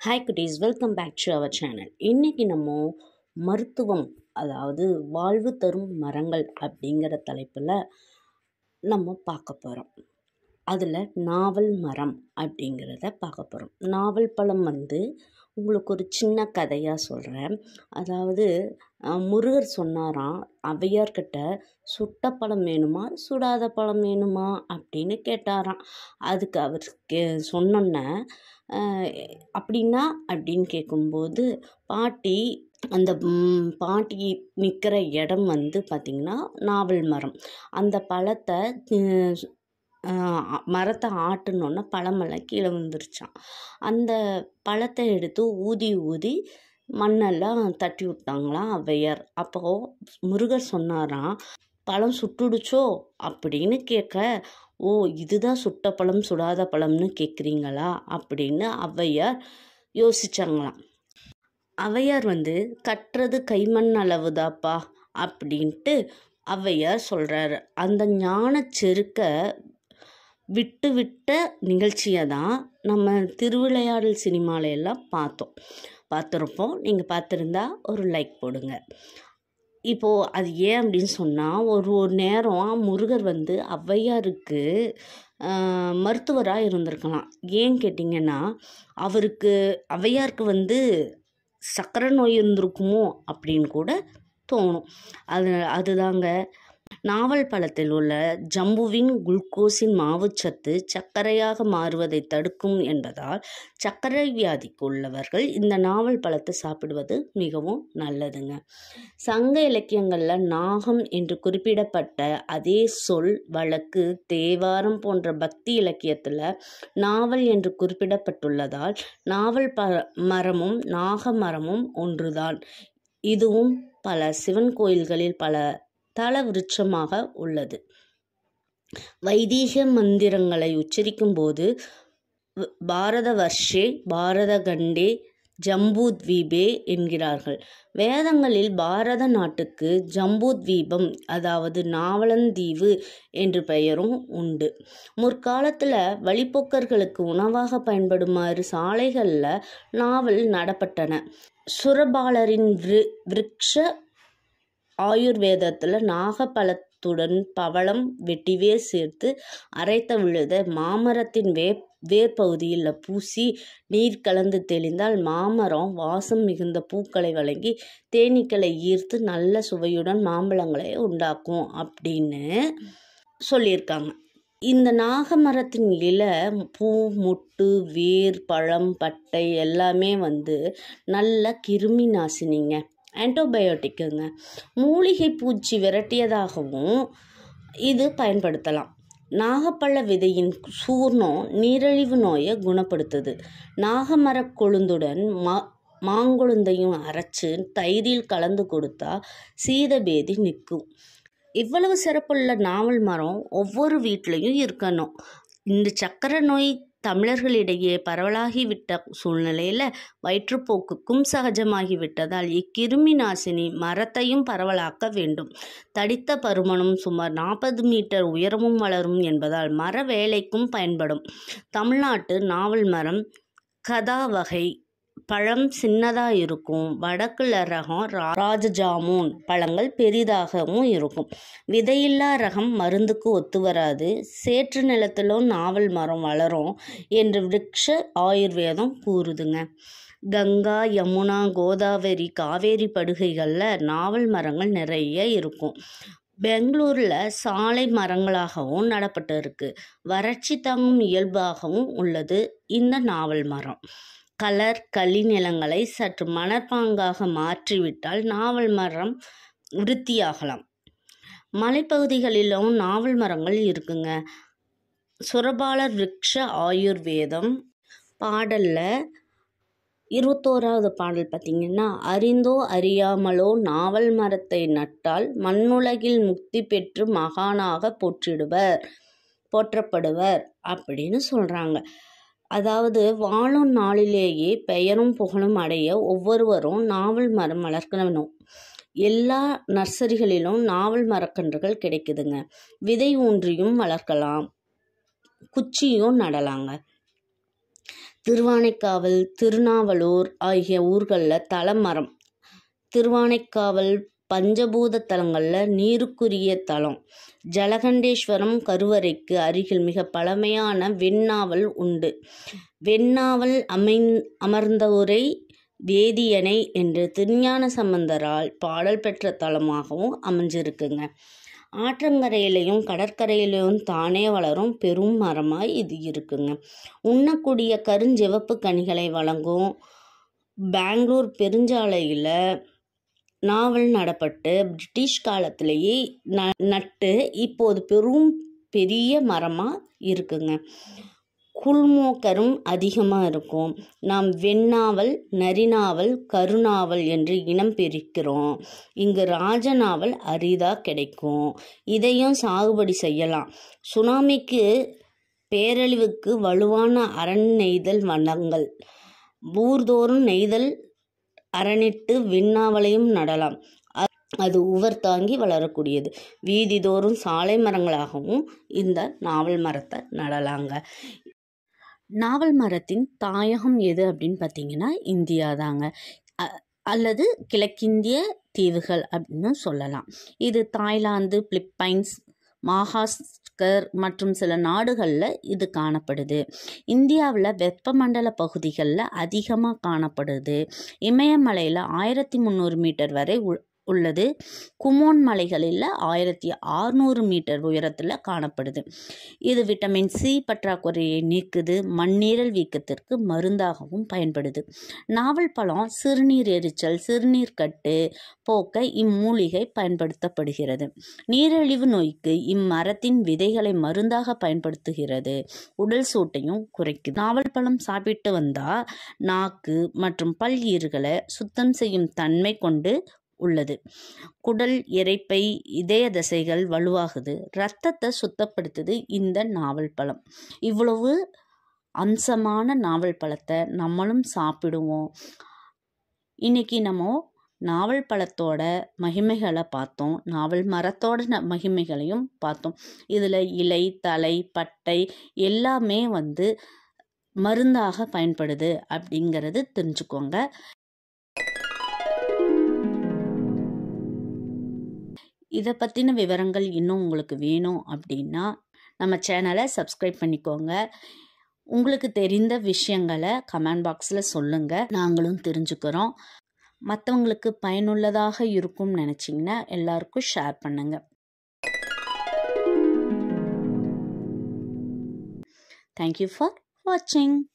hi குட்டீஸ் welcome back to our channel இன்றைக்கி நம்ம மருத்துவம் அதாவது வாழ்வு தரும் மரங்கள் அப்படிங்கிற தலைப்பில் நம்ம பார்க்க போகிறோம் அதில் நாவல் மரம் அப்படிங்கிறத பார்க்க போகிறோம் நாவல் பழம் வந்து உங்களுக்கு ஒரு சின்ன கதையாக சொல்கிறேன் அதாவது அஹ், முருகர் சொன்னாராம் ஔவையார்கிட்ட சுட்ட பழம் வேணுமா சுடாத பழம் வேணுமா அப்படின்னு கேட்டாராம் அதுக்கு அவர் கே சொன்னோன்னே அஹ், அப்படின்னா அப்படின்னு கேட்கும்போது பாட்டி அந்த ம், பாட்டி நிற்கிற இடம் வந்து பார்த்திங்கன்னா நாவல் மரம் அந்த பழத்தை அஹ், அஹ், மரத்தை ஆட்டுனோன்னே பழமெல்லாம் கீழே விழுந்துருச்சான் அந்த பழத்தை எடுத்து ஊதி ஊதி மண்ணெல்லாம் தட்டி விட்டாங்களாம் ஔவையார் அப்போது முருகர் சொன்னாராம் பழம் சுட்டுடுச்சோ அப்படின்னு கேட்க ஓ இதுதான் சுட்ட பழம் சுடாத பழம்னு கேட்குறீங்களா அப்படின்னு ஔவையார் யோசிச்சாங்களாம் ஔவையார் வந்து கட்டுறது கைமண் அளவுதாப்பா அப்படின்ட்டு ஔவையார் சொல்கிறாரு அந்த ஞான செருக்க விட்டு விட்ட நிகழ்ச்சியை தான் நம்ம திருவிளையாடல் சினிமால எல்லாம் பார்த்தோம் பார்த்துருப்போம் நீங்கள் பார்த்துருந்தா ஒரு லைக் போடுங்க இப்போது அது ஏன் அப்படின்னு சொன்னால் ஒரு ஒரு நேரம் முருகர் வந்து ஔவையாருக்கு மருத்துவராக இருந்திருக்கலாம் ஏன் கேட்டிங்கன்னா அவருக்கு ஔவையாருக்கு வந்து சக்கரை நோய் இருந்திருக்குமோ அப்படின்னு கூட தோணும் அது அதுதாங்க நாவல் பழத்தில் உள்ள ஜம்புவின் குளுக்கோஸின் மாவுச்சத்து சர்க்கரையாக மாறுவதை தடுக்கும் என்பதால் சர்க்கரை வியாதிக்கு உள்ளவர்கள் இந்த நாவல் பழத்தை சாப்பிடுவது மிகவும் நல்லதுங்க சங்க இலக்கியங்களில் நாகம் என்று குறிப்பிடப்பட்ட அதே சொல் வழக்கு தேவாரம் போன்ற பக்தி இலக்கியத்தில் நாவல் என்று குறிப்பிடப்பட்டுள்ளதால் நாவல் ப மரமும் நாக மரமும் ஒன்றுதான் இதுவும் பல சிவன் கோயில்களில் பல தல விருட்சமாக உள்ளது வைதீக மந்திரங்களை உச்சரிக்கும் போது வ- பாரத வர்ஷே பாரத கண்டே ஜம்பூத்வீபே என்கிறார்கள் வேதங்களில் பாரத நாட்டுக்கு ஜம்பூத்வீபம் அதாவது நாவலந்தீவு என்று பெயரும் உண்டு முற்காலத்தில் வழிப்போக்கர்களுக்கு உணவாக பயன்படுமாறு சாலைகளில் நாவல் நடப்பட்டன சுரபாலரின் விரு விருட்ச ஆயுர்வேதத்தில் நாகப்பழத்துடன் பவளம் வெட்டிவேர் சேர்த்து அரைத்த விழுத மாமரத்தின் வே வேர்பகுதியில் பூசி நீர் கலந்து தெளிந்தால் மாமரம் வாசம் மிகுந்த பூக்களை வழங்கி தேனீக்களை ஈர்த்து நல்ல சுவையுடன் மாம்பழங்களை உண்டாக்கும் அப்படின்னு சொல்லியிருக்காங்க இந்த நாகமரத்தின் இலை பூ முட்டு வேர் பழம் பட்டை எல்லாமே வந்து நல்ல கிருமி நாசினிங்க ஆன்டிபயோட்டிக்குங்க மூலிகை பூச்சி விரட்டியதாகவும் இது பயன்படுத்தலாம் நாகப்பழ விதையின் சூர்ணம் நீரிழிவு நோயை குணப்படுத்துது நாகமரக் கொழுந்துடன் மா மாங்கொழுந்தையும் அரைச்சு தயிரில் கலந்து கொடுத்தா சீதபேதி நிற்கும் இவ்வளவு சிறப்புள்ள நாவல் மரம் ஒவ்வொரு வீட்லேயும் இருக்கணும் இந்த சக்கரை நோய் தமிழர்களிடையே பரவலாகிவிட்ட சூழ்நிலையில் வயிற்றுப்போக்குக்கும் சகஜமாகி விட்டதால் இக்கிருமி நாசினி மரத்தையும் பரவலாக்க வேண்டும் தடித்த பருமனும் சுமார் நாற்பது மீட்டர் உயரமும் வளரும் என்பதால் மர வேலைக்கும் பயன்படும் தமிழ்நாட்டு நாவல் மரம் கதா வகை பழம் சின்னதாக இருக்கும் வடக்குல ரகம் ரா- ராஜஜாமூன் பழங்கள் பெரிதாகவும் இருக்கும் விதையில்லா ரகம் மருந்துக்கு ஒத்து வராது சேற்று நிலத்திலும் நாவல் மரம் வளரும் என்று விருட்ச ஆயுர்வேதம் கூறுதுங்க கங்கா யமுனா கோதாவரி காவேரி படுகைகளில் நாவல் மரங்கள் நிறைய இருக்கும் பெங்களூரில் சாலை மரங்களாகவும் நடப்பட்டு இருக்கு வறட்சி தாங்கும் இயல்பாகவும் உள்ளது இந்த நாவல் மரம் கலர் களி நிலங்களை சற்று மணற்பாங்காக மாற்றிவிட்டால் நாவல் மரம் விருத்தியாகலாம் மலைப்பகுதிகளிலும் நாவல் மரங்கள் இருக்குங்க சுரபாலர் விருட்ச ஆயுர்வேதம் பாடலில் இருபத்தோராவது பாடல் பார்த்தீங்கன்னா அறிந்தோ அறியாமலோ நாவல் மரத்தை நட்டால் மண்ணுலகில் முக்தி பெற்று மகானாக போற்றிடுவர் போற்றப்படுவர் அப்படின்னு சொல்கிறாங்க அதாவது வாழும் நாளிலேயே பெயரும் புகழும் அடைய ஒவ்வொருவரும் நாவல் மரம் வளர்க்கணும் எல்லா நர்சரிகளிலும் நாவல் மரக்கன்றுகள் கிடைக்குதுங்க விதை ஊன்றியும் வளர்க்கலாம் குச்சியும் நடலாங்க திருவானைக்காவல் திருநாவலூர் ஆகிய ஊர்களில் தலமரம் திருவானைக்காவல் பஞ்சபூத தலங்களில் நீருக்குரிய தலம் ஜலகண்டேஸ்வரம் கருவறைக்கு அருகில் மிக பழமையான வெண்ணாவல் உண்டு வெண்ணாவல் அமைந் அமர்ந்தோரை வேதியனை என்று திருஞான சம்பந்தரால் பாடல் பெற்ற தலமாகவும் அமைஞ்சிருக்குங்க ஆற்றங்கரையிலையும் கடற்கரையிலையும் தானே வளரும் பெரும் மரமாய் இது இருக்குங்க உண்ணக்கூடிய கருஞ்சிவப்பு கனிகளை வழங்கும் பெங்களூர் பெருஞ்சாலையில் நாவல் நடப்பட்டு பிரிட்டிஷ் காலத்திலேயே ந நட்டு இப்போது பெரும் பெரிய மரமாக இருக்குங்க குள்மோக்கரும் அதிகமாக இருக்கும் நாம் வெண்ணாவல் நரிநாவல் கருநாவல் என்று இனம் பிரிக்கிறோம் இங்கு ராஜநாவல் அரிதாக கிடைக்கும் இதையும் சாகுபடி செய்யலாம் சுனாமிக்கு பேரழிவுக்கு வலுவான அரண் நெய்தல் வனங்கள் ஊர்தோறும் நெய்தல் அரணிட்டு வெண்ணாவலையும் நடலாம் அது உவர் தாங்கி வளரக்கூடியது வீதிதோறும் சாலை மரங்களாகவும் இந்த நாவல் மரத்தை நடலாங்க நாவல் மரத்தின் தாயகம் எது அப்படின்னு பார்த்தீங்கன்னா இந்தியா தாங்க அல்லது கிழக்கிந்திய தீவுகள் அப்படின்னு சொல்லலாம் இது தாய்லாந்து பிலிப்பைன்ஸ் மாகாஸ்கர் மற்றும் சில நாடுகளில் இது காணப்படுது இந்தியாவில் வெப்பமண்டல பகுதிகளில் அதிகமாக காணப்படுது இமயமலையில் ஆயிரத்தி முந்நூறு மீட்டர் வரை உள்ளது குமோன் மலைகளில் ஆயிரத்தி அறுநூறு மீட்டர் உயரத்தில் காணப்படுது இது விட்டமின் சி பற்றாக்குறையை நீக்குது மண்ணீரல் வீக்கத்திற்கு மருந்தாகவும் பயன்படுது நாவல் பழம் சிறுநீர் எரிச்சல் சிறுநீர் கட்டு போக்க இம்மூலிகை பயன்படுத்தப்படுகிறது நீரிழிவு நோய்க்கு இம்மரத்தின் விதைகளை மருந்தாக பயன்படுத்துகிறது உடல் சூட்டையும் குறைக்குது நாவல் பழம் சாப்பிட்டு வந்தால் நாக்கு மற்றும் பல் ஈறுகளை சுத்தம் செய்யும் தன்மை கொண்டு உள்ளது குடல் இறைப்பை இதய தசைகள் வலுவாகுது ரத்தத்தை சுத்தப்படுத்துது இந்த நாவல் பழம் இவ்வளவு அம்சமான நாவல் பழத்தை நம்மளும் சாப்பிடுவோம் இன்னைக்கு நம்ம நாவல் பழத்தோட மகிமைகளை பார்த்தோம் நாவல் மரத்தோட ந மகிமைகளையும் பார்த்தோம் இதில் இலை தலை பட்டை எல்லாமே வந்து மருந்தாக பயன்படுது அப்படிங்கிறது தெரிஞ்சுக்கோங்க இதை பற்றின விவரங்கள் இன்னும் உங்களுக்கு வேணும் அப்படின்னா நம்ம சேனலை சப்ஸ்கிரைப் பண்ணிக்கோங்க உங்களுக்கு தெரிந்த விஷயங்களை கமெண்ட் பாக்ஸில் சொல்லுங்கள் நாங்களும் தெரிஞ்சுக்கிறோம் மற்றவங்களுக்கு பயனுள்ளதாக இருக்கும்னு நினச்சிங்கன்னா எல்லாருக்கும் ஷேர் பண்ணுங்கள் தேங்க்யூ ஃபார் வாட்சிங்